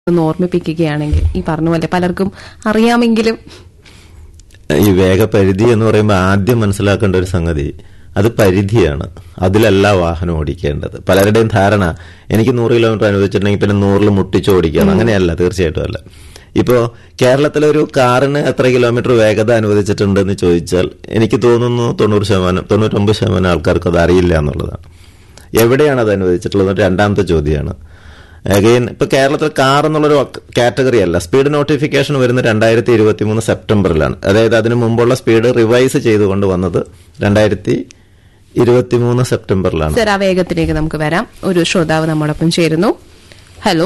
ഒന്ന് ഓർമ്മിപ്പിക്കുകയാണെങ്കിൽ ഈ പറഞ്ഞ പോലെ പലർക്കും അറിയാമെങ്കിലും ഈ വേഗപരിധി എന്ന് പറയുമ്പോൾ ആദ്യം മനസ്സിലാക്കേണ്ട ഒരു സംഗതി അത് പരിധിയാണ് അതിലല്ല വാഹനം ഓടിക്കേണ്ടത് പലരുടെയും ധാരണ എനിക്ക് നൂറ് കിലോമീറ്റർ അനുവദിച്ചിട്ടുണ്ടെങ്കിൽ പിന്നെ നൂറിൽ മുട്ടിച്ച് ഓടിക്കണം അങ്ങനെയല്ല തീർച്ചയായിട്ടും അല്ല ഇപ്പോ കേരളത്തിലെ ഒരു കാറിന് എത്ര കിലോമീറ്റർ വേഗത അനുവദിച്ചിട്ടുണ്ടെന്ന് ചോദിച്ചാൽ എനിക്ക് തോന്നുന്നു തൊണ്ണൂറ് ശതമാനം തൊണ്ണൂറ്റൊമ്പത് ശതമാനം ആൾക്കാർക്ക് അത് അറിയില്ല എന്നുള്ളതാണ് എവിടെയാണ് അത് അനുവദിച്ചിട്ടുള്ളത് രണ്ടാമത്തെ ചോദ്യമാണ് അഗൈൻ ഇപ്പൊ കേരളത്തിൽ കാർ എന്നുള്ളൊരു കാറ്റഗറി അല്ല സ്പീഡ് നോട്ടിഫിക്കേഷൻ വരുന്നത് രണ്ടായിരത്തി ഇരുപത്തി മൂന്ന് സെപ്റ്റംബറിലാണ് അതായത് അതിന് മുമ്പുള്ള സ്പീഡ് റിവൈസ് ചെയ്തുകൊണ്ട് വന്നത് രണ്ടായിരത്തി ഇരുപത്തി മൂന്ന് സെപ്റ്റംബറിലാണ് സർ ആ വേഗത്തിലേക്ക് നമുക്ക് വരാം ഒരു ശ്രോതാവ് നമ്മോടൊപ്പം ചേരുന്നു ഹലോ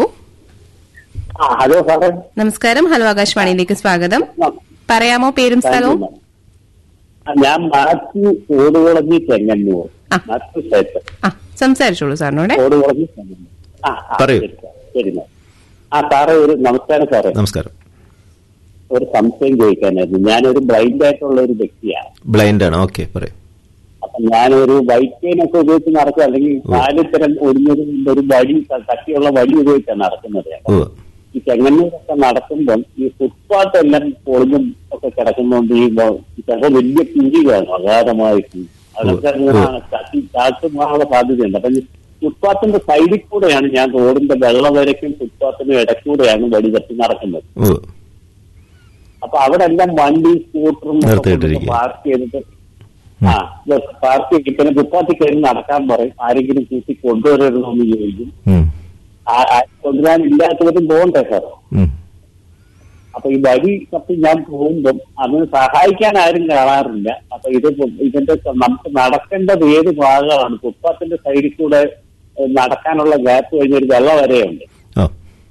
ആ ഹലോ സാറേ നമസ്കാരം ഹലോ ആകാശവാണിയിലേക്ക് സ്വാഗതം പറയാമോ പേരും സ്ഥലവും ആ, ഞാൻ മാത്യു ഓടുകുളഞ്ഞി ചെങ്ങന്നൂർ ആ. മാത്യു സേറ്റ് ആ സംസാരിച്ചോളൂ സാറിനോടെ ഓടുകുളഞ്ഞി ചെങ്ങന്നൂർ ആ ആ, പറയൂ. ശരി സാർ, ശരി മാം. ആ സാറേ ഒരു നമസ്കാരം സാറേ നമസ്കാരം ഒരു സംശയം ചോദിക്കാനായിരുന്നു ഞാനൊരു ബ്ലൈൻഡ് ആയിട്ടുള്ള ഒരു വ്യക്തിയാണ് ബ്ലൈൻഡ് ആണ് ഓക്കെ പറയൂ അപ്പൊ ഞാനൊരു ബൈക്ക് ചെയിനൊക്കെ ഉപയോഗിച്ച് നടക്കുക അല്ലെങ്കിൽ കാലിത്തരം ഒടിഞ്ഞതും ഒരു വടി കട്ടിയുള്ള വടി ഉപയോഗിച്ചാണ് നടക്കുന്നത് ഓ ഈ ചെങ്ങന്നൂരൊക്കെ നടക്കുമ്പം ഈ ഫുട്പാത്ത് എല്ലാം പൊളിഞ്ഞും ഒക്കെ കിടക്കുന്നതുകൊണ്ട് ഈ വ- ചിലപ്പോൾ വലിയ കുഴി കാണും അഗാധമായിട്ട് അതൊക്കെ ഇങ്ങനെ തട്ടി താഴ്ത്തുമാനുള്ള സാധ്യതയുണ്ട് അപ്പൊ ഈ ഫുട്പാത്തിന്റെ സൈഡിൽ കൂടെയാണ് ഞാൻ റോഡിന്റെ വെള്ളവരയ്ക്കും ഫുട്പാത്തിനും ഇടയ്ക്കൂടെയാണ് വടി തട്ടി നടക്കുന്നത് ഓ അപ്പൊ അവിടെ എല്ലാം വണ്ടി സ്കൂട്ടറും ഒക്കെ നിർത്തിയിട്ടിരിക്കുക. പാർക്ക് ചെയ്തിട്ട് ആ പാർക്ക് ചെയ്തിട്ട് പിന്നെ ഫുട്പാത്തിൽ കയറി നടക്കാൻ പറയും ആരെങ്കിലും കൂട്ടി കൊണ്ടുവരരുതെന്ന് ചോദിക്കും ഉം, ആ- ആ കൊണ്ടുവരാനില്ലാത്തവരും പോകണ്ടേ സാർ ഉം. അപ്പൊ ഈ വഴി തപ്പി ഞാൻ പോകുമ്പം അതിന് സഹായിക്കാൻ ആരും കാണാറില്ല അപ്പൊ ഇത് ഇതിന്റെ നമുക്ക് നടക്കേണ്ടത് ഏത് ഭാഗമാണ് ഫുട്പാത്തിന്റെ സൈഡിൽ കൂടെ ഏഹ്, നടക്കാനുള്ള ഗ്യാപ്പ് കഴിഞ്ഞ ഒരു വെള്ള വരയുണ്ട് ഓ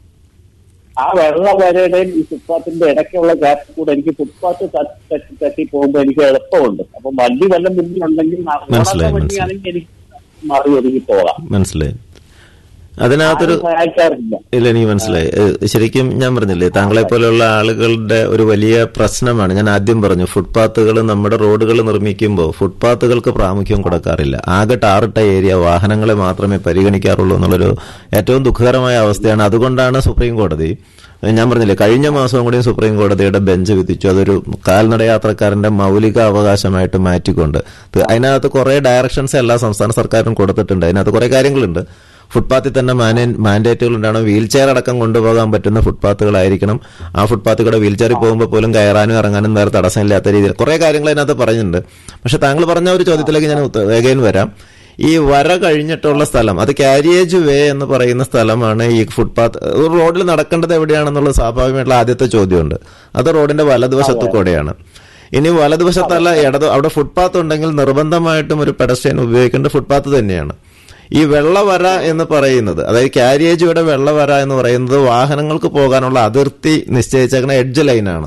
ആ വെള്ള വരയുടെയും ഈ ഫുട്പാത്തിന്റെ ഇടയ്ക്കുള്ള ഗ്യാപ്പ് കൂടെ എനിക്ക് ഫുട്പാത്ത് തട്ടി തട്ടി തട്ടി പോകുമ്പോൾ എനിക്ക് എളുപ്പമുണ്ട് അപ്പൊ വണ്ടി വല്ല മുന്നിലുണ്ടെങ്കിൽ മനസ്സിലായി, വണ്ടിയാണെങ്കിൽ എനിക്ക് മറി ഒതുങ്ങി പോകാം മനസ്സിലായി അതിനകത്തൊരു ആരും സഹായിക്കാറില്ല ഇല്ല എനിക്ക് മനസ്സിലായി ഏഹ് ശരിക്കും ഞാൻ പറഞ്ഞില്ലേ താങ്കളെ പോലെയുള്ള ആളുകളുടെ ഒരു വലിയ പ്രശ്നമാണ് ഞാൻ ആദ്യം പറഞ്ഞു ഫുട്പാത്തുകൾ നമ്മുടെ റോഡുകൾ നിർമ്മിക്കുമ്പോൾ ഫുട്പാത്തുകൾക്ക് പ്രാമുഖ്യം കൊടുക്കാറില്ല ആകെ ടാറിട്ട ഏരിയ വാഹനങ്ങളെ മാത്രമേ പരിഗണിക്കാറുള്ളൂ എന്നുള്ളൊരു ഏറ്റവും ദുഃഖകരമായ അവസ്ഥയാണ് അതുകൊണ്ടാണ് സുപ്രീം കോടതി ഞാൻ പറഞ്ഞില്ലേ കഴിഞ്ഞ മാസവും കൂടി സുപ്രീം കോടതിയുടെ ബെഞ്ച് വിധിച്ചു അതൊരു കാൽനട യാത്രക്കാരന്റെ മൗലിക അവകാശമായിട്ട് മാറ്റിക്കൊണ്ട് ഇത് അതിനകത്ത് കുറെ ഡയറക്ഷൻസ് എല്ലാ സംസ്ഥാന സർക്കാരും കൊടുത്തിട്ടുണ്ട് അതിനകത്ത് കുറെ കാര്യങ്ങളുണ്ട് ഫുട്പാത്തിൽ തന്നെ മാൻഡേറ്റുകൾ ഉണ്ടാവണം വീൽ ചെയർ അടക്കം കൊണ്ടുപോകാൻ പറ്റുന്ന ഫുട്പാത്തുകളായിരിക്കണം ആ ഫുട്പാത്തിൽ കൂടെ വീൽ ചെയറിൽ പോകുമ്പോൾ പോലും കയറാനും ഇറങ്ങാനും വേറെ തടസ്സമില്ലാത്ത രീതിയിൽ കുറെ കാര്യങ്ങൾ അതിനകത്ത് പറഞ്ഞിട്ടുണ്ട് പക്ഷെ താങ്കൾ പറഞ്ഞ ഒരു ചോദ്യത്തിലേക്ക് ഞാൻ വേഗം വരാം ഈ വര കഴിഞ്ഞിട്ടുള്ള സ്ഥലം അത് കാരിയേജ് വേ എന്ന് പറയുന്ന സ്ഥലമാണ് ഈ ഫുട്പാത്ത് ഒരു റോഡിൽ നടക്കേണ്ടത് എവിടെയാണെന്നുള്ളത് സ്വാഭാവികമായിട്ടുള്ള ആദ്യത്തെ ചോദ്യമുണ്ട് അത് റോഡിന്റെ വലതുവശത്തു കൂടെയാണ് ഇനി വലതുവശത്തല്ല ഇടത് അവിടെ ഫുട്പാത്ത് ഉണ്ടെങ്കിൽ നിർബന്ധമായിട്ടും ഒരു പെഡസ്ട്രിയൻ ഉപയോഗിക്കേണ്ട ഫുട്പാത്ത് തന്നെയാണ് ഈ വെള്ളവര എന്ന് പറയുന്നത് അതായത് കാരിയേജുയുടെ വെള്ളവര എന്ന് പറയുന്നത് വാഹനങ്ങൾക്ക് പോകാനുള്ള അതിർത്തി നിശ്ചയിച്ചേക്കുന്ന എഡ്ജ് ലൈനാണ്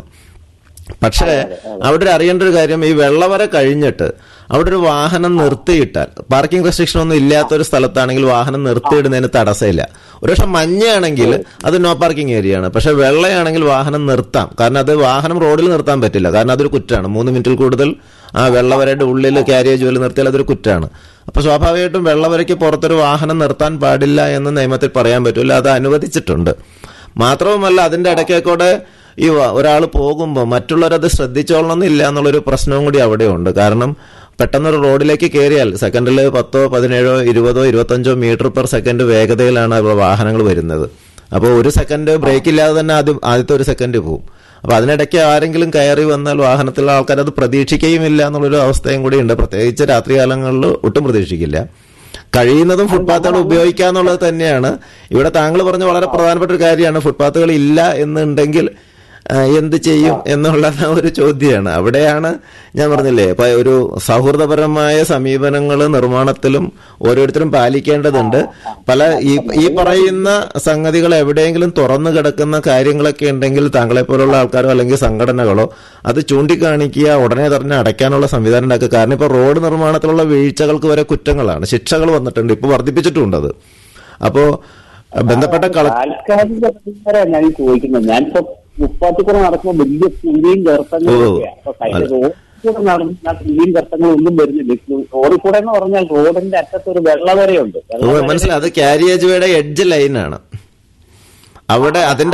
പക്ഷേ അവിടെ ഒരു അറിയേണ്ട ഒരു കാര്യം ഈ വെള്ളവര കഴിഞ്ഞിട്ട് അവിടെ ഒരു വാഹനം നിർത്തിയിട്ടാൽ പാർക്കിംഗ് റെസ്ട്രിക്ഷൻ ഒന്നും ഇല്ലാത്ത ഒരു സ്ഥലത്താണെങ്കിൽ വാഹനം നിർത്തിയിടുന്നതിന് തടസ്സമില്ല ഒരുപക്ഷെ മഞ്ഞയാണെങ്കിൽ അത് നോ പാർക്കിംഗ് ഏരിയ ആണ് പക്ഷെ വെള്ളയാണെങ്കിൽ വാഹനം നിർത്താം കാരണം അത് വാഹനം റോഡിൽ നിർത്താൻ പറ്റില്ല കാരണം അതൊരു കുറ്റാണ് മൂന്ന് മിനിറ്റിൽ കൂടുതൽ ആ വെള്ളവരയുടെ ഉള്ളിൽ കാരിയേജ് പോലെ നിർത്തിയാൽ അതൊരു കുറ്റാണ് അപ്പൊ സ്വാഭാവികമായിട്ടും വെള്ളവരയ്ക്ക് പുറത്തൊരു വാഹനം നിർത്താൻ പാടില്ല എന്ന് നിയമത്തിൽ പറയാൻ പറ്റില്ല അത് അനുവദിച്ചിട്ടുണ്ട് മാത്രവുമല്ല അതിന്റെ ഇടയ്ക്കൂടെ ഈ ഒരാൾ പോകുമ്പോൾ മറ്റുള്ളവരത് ശ്രദ്ധിച്ചോളണമെന്നില്ല എന്നുള്ളൊരു പ്രശ്നവും കൂടി അവിടെയുണ്ട് കാരണം പെട്ടെന്നൊരു റോഡിലേക്ക് കയറിയാൽ സെക്കൻഡിൽ പത്തോ പതിനേഴോ ഇരുപതോ ഇരുപത്തഞ്ചോ മീറ്റർ പെർ സെക്കൻഡ് വേഗതയിലാണ് അവിടെ വാഹനങ്ങൾ വരുന്നത് അപ്പോൾ ഒരു സെക്കൻഡ് ബ്രേക്ക് ഇല്ലാതെ തന്നെ ആദ്യം ആദ്യത്തെ ഒരു സെക്കൻഡ് പോകും അപ്പൊ അതിനിടയ്ക്ക് ആരെങ്കിലും കയറി വന്നാൽ വാഹനത്തിലുള്ള ആൾക്കാർ അത് പ്രതീക്ഷിക്കുകയുമില്ല എന്നുള്ളൊരു അവസ്ഥയും കൂടി ഉണ്ട് പ്രത്യേകിച്ച് രാത്രികാലങ്ങളിൽ ഒട്ടും പ്രതീക്ഷിക്കില്ല കഴിയുന്നതും ഫുട്പാത്തുകൾ ഉപയോഗിക്കുക എന്നുള്ളത് തന്നെയാണ് ഇവിടെ താങ്കൾ പറഞ്ഞ വളരെ പ്രധാനപ്പെട്ട ഒരു കാര്യമാണ് ഫുട്പാത്തുകൾ ഇല്ല എന്നുണ്ടെങ്കിൽ ആ, എന്ത് ചെയ്യും എന്നുള്ള ഒരു ചോദ്യമാണ് അവിടെയാണ് ഞാൻ പറഞ്ഞില്ലേ ഇപ്പൊ ഒരു സൗഹൃദപരമായ സമീപനങ്ങൾ നിർമ്മാണത്തിലും ഓരോരുത്തരും പാലിക്കേണ്ടതുണ്ട് പല ഈ ഈ പറയുന്ന സംഗതികൾ എവിടെയെങ്കിലും തുറന്നു കിടക്കുന്ന കാര്യങ്ങളൊക്കെ ഉണ്ടെങ്കിൽ താങ്കളെ പോലുള്ള ആൾക്കാരോ അല്ലെങ്കിൽ സംഘടനകളോ അത് ചൂണ്ടിക്കാണിക്കുക ഉടനെ തന്നെ അടയ്ക്കാനുള്ള സംവിധാനം ഉണ്ടാക്കുക കാരണം ഇപ്പൊ റോഡ് നിർമ്മാണത്തിലുള്ള വീഴ്ചകൾക്ക് വരെ കുറ്റങ്ങളാണ് ശിക്ഷകൾ വന്നിട്ടുണ്ട് ഇപ്പൊ വർദ്ധിപ്പിച്ചിട്ടുണ്ട് അത് അപ്പോ ബന്ധപ്പെട്ട കള താൽക്കാലിക പരിഹാരമാണ് ഞാൻ ഈ ചോദിക്കുന്നത് ഞാനിപ്പോ മുപ്പാത്തി കൂടെ നടക്കുമ്പോൾ വലിയ കുഴിയും ഗർത്തങ്ങളും ഓ, ഒക്കെയാ. അപ്പൊ കഴിഞ്ഞ അല്ല. റോഡിൽ കൂടെ നടന്ന കുഴിയും ഗർത്തങ്ങളും ഒന്നും വരുന്നില്ല റോഡിൽ കൂടെ എന്ന് പറഞ്ഞാൽ റോഡിന്റെ അറ്റത്ത് ഒരു വെള്ളവരയുണ്ട് ഓ, മനസ്സിലായി അത് കാരിയേജ് വേയുടെ എഡ്ജ് ലൈനാണ് അവിടെ അതിന്റെ